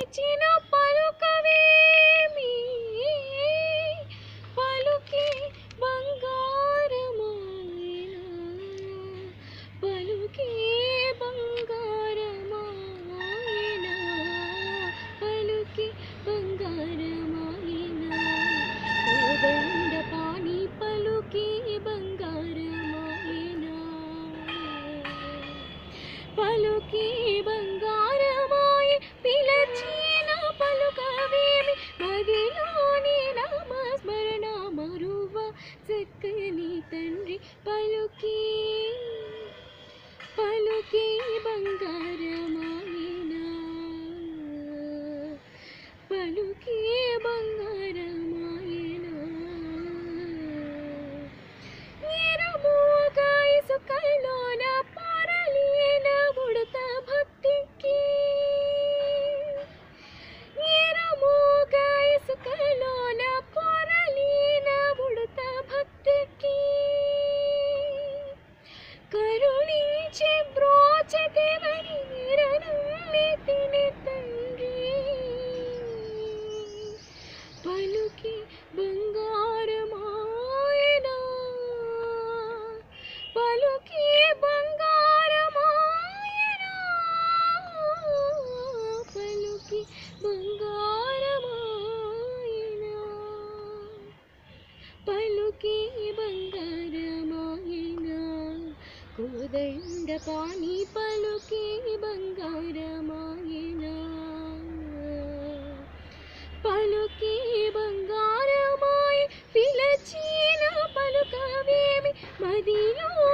పిలిచిన పలుకవేమి పలుకే బంగారమాయనా పలుకే బంగారమాయనా పలుకే బంగారమాయనా కోదండ పాణి పలుకే బంగారమాయనా పలుకే బంగారమాయ పిలచిన పలుకవేమి మదిలోని నామస్మరణ మరువ చక్కని తండ్రి పలుకే పలుకే బంగారమాయనా పలుకే బంగారమాయనా నిరమోగా ఇసుకలోన పొరలిన ఉడత భక్తికి నిరమోగా ఇసుకలోన పొరలిన ఉడత భక్తికి కరుణించి బ్రోచదేవని నిరనమ్మి తిని తండ్రి పలుకి బంగారమాయనా పలుకి బంగారమాయనా పలుకి బంగారమాయనా పలుకి బంగారమాయనా కోదండ పాని పలుకి బంగారమాయనా పలుకి బంగారమాయ పిలచిన పలుకవేమి మదిలో